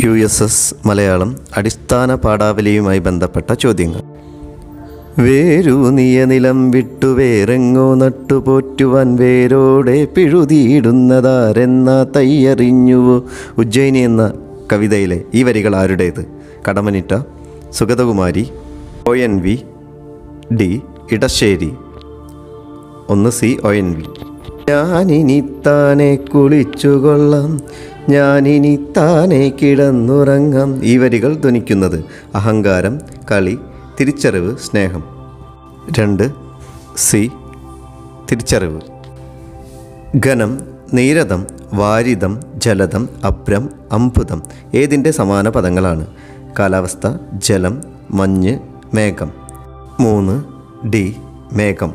U S S Malayalam അടിസ്ഥാന പാഠാവലിയുമായി ബന്ധപ്പെട്ട ചോദ്യങ്ങൾ വേരൂന്നിയ നിലം വിട്ടു വേറെങ്ങോ നട്ടുപോറ്റുവാൻ വേരോടെ പിഴുതിയിടുന്നതാരെന്ന തയ്യറിഞ്ഞുവോ ഉജ്ജയിനി എന്ന കവിതയിലെ ഈ വരികൾ ആരുടേത് Kadammanitta Sugathakumari O N V D Edasseri ഒന്ന് സി ഒ എൻ വി ഞാനിനി താനെ കുളിച്ചുകൊള്ളാം ഞാനിനി താനെ കിടന്നുറങ്ങാം ഈ വരികൾ ധ്വനിക്കുന്നത് അഹങ്കാരം കളി തിരിച്ചറിവ് സ്നേഹം രണ്ട് സി തിരിച്ചറിവ് ഘനം നീരതം വാരിതം ജലതം അഭ്രം അംബുതം ഏതിൻ്റെ സമാന പദങ്ങളാണ് കാലാവസ്ഥ ജലം മഞ്ഞ് മേഘം മൂന്ന് ഡി മേഘം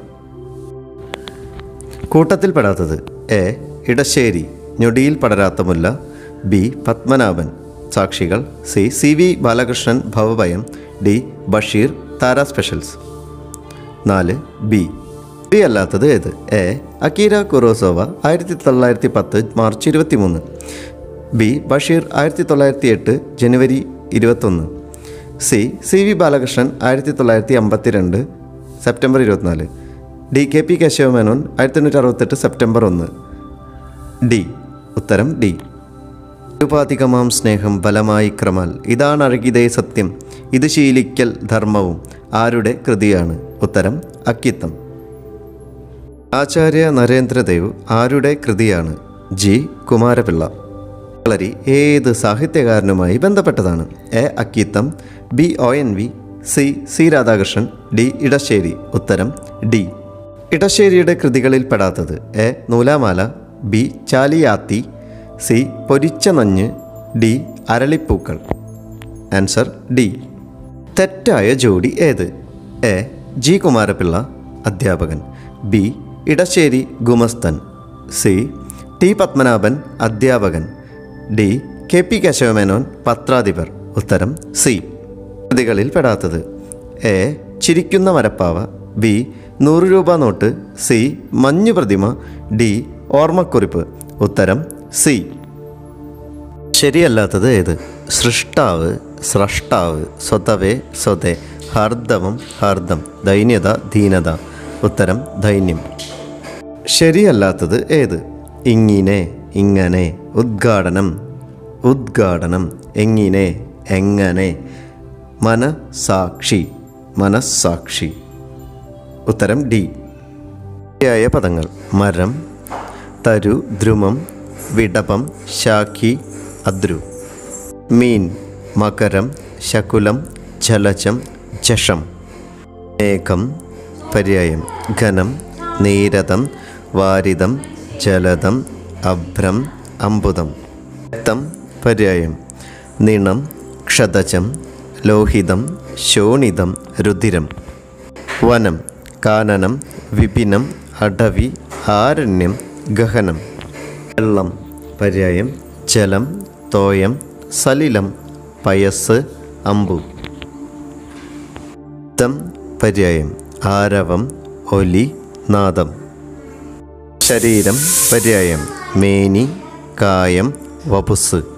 കൂട്ടത്തിൽപ്പെടാത്തത് എ ഇടശ്ശേരി ഞൊടിയിൽ പടരാത്ത മുല്ല ബി പത്മനാഭൻ സാക്ഷികൾ സി സി വി ബാലകൃഷ്ണൻ ഭവഭയം ഡി ബഷീർ താര സ്പെഷ്യൽസ് നാല് ബി ബി അല്ലാത്തത് ഏത് എ അക്കീര കുറോസോവ ആയിരത്തി തൊള്ളായിരത്തി പത്ത് മാർച്ച് ഇരുപത്തി മൂന്ന് ബി ബഷീർ ആയിരത്തി തൊള്ളായിരത്തി എട്ട് ജനുവരി ഇരുപത്തൊന്ന് സി സി വി ബാലകൃഷ്ണൻ ആയിരത്തി തൊള്ളായിരത്തി അമ്പത്തി രണ്ട് സെപ്റ്റംബർ ഇരുപത്തിനാല് ഡി കെ പി കേശവമേനോൻ ആയിരത്തി എണ്ണൂറ്റി അറുപത്തെട്ട് സെപ്റ്റംബർ ഒന്ന് ഡി ഉത്തരം ഡി നിരുപാധികമാം സ്നേഹം ബലമായി ക്രമാൽ ഇതാണ് അഴകിതേ സത്യം ഇത് ശീലിക്കൽ ധർമ്മവും ആരുടെ കൃതിയാണ് ഉത്തരം അക്കിത്തം ആചാര്യ നരേന്ദ്രദേവ് ആരുടെ കൃതിയാണ് ജി കുമാരപിള്ള കളരി ഏത് സാഹിത്യകാരനുമായി ബന്ധപ്പെട്ടതാണ് A Akkitham B O N V C C Radhakrishnan D Edasseri ഉത്തരം ഡി ഇടശ്ശേരിയുടെ കൃതികളിൽ പെടാത്തത് A Noolamala B Chaliyathi C Poricha Nanju D Aralippookkal answer D തെറ്റായ ജോഡി ഏത് എ ജി കുമാരപിള്ള അധ്യാപകൻ ബി ഇടശ്ശേരി ഗുമസ്തൻ സി ടി പത്മനാഭൻ അധ്യാപകൻ ഡി കെ പി കേശവമേനോൻ പത്രാധിപർ ഉത്തരം സി കൃതികളിൽ പെടാത്തത് എ ചിരിക്കുന്ന മരപ്പാവ ബി നൂറ് രൂപ നോട്ട് സി മഞ്ഞു പ്രതിമ ഡി ഓർമ്മക്കുറിപ്പ് ഉത്തരം സി ശരിയല്ലാത്തത് ഏത് സൃഷ്ടാവ് സ്രഷ്ടാവ് സ്വതവേ സ്വതേ ഹർദവം ഹർദം ദൈന്യത ധീനത ഉത്തരം ദൈന്യം ശരിയല്ലാത്തത് ഏത് ഇങ്ങിനെ ഇങ്ങനെ ഉദ്ഘാടനം ഉദ്ഘാടനം എങ്ങിനെ എങ്ങനെ മനസാക്ഷി മനസ്സാക്ഷി ഉത്തരം ഡി ശരിയായ പദങ്ങൾ മരം തരു ധ്രുമം വിടപം ശാഖി അദ്രു മീൻ മകരം ശകുലം ജലജം ജഷം മേഘം പര്യായം ഘനം നീരതം വാരിതം ജലതം അഭ്രം അമ്പുതം രക്തം പര്യായം നിണം ക്ഷതജം ലോഹിതം ശോണിതം രുധിരം വനം കാനനം വിപിനം അടവി ആരണ്യം ഗഹനം വെള്ളം പര്യായം ജലം തോയം സലിലം പയസ് അമ്പു ദം പര്യായം ആരവം ഒലി നാദം ശരീരം പര്യായം മേനി കായം വപുസ്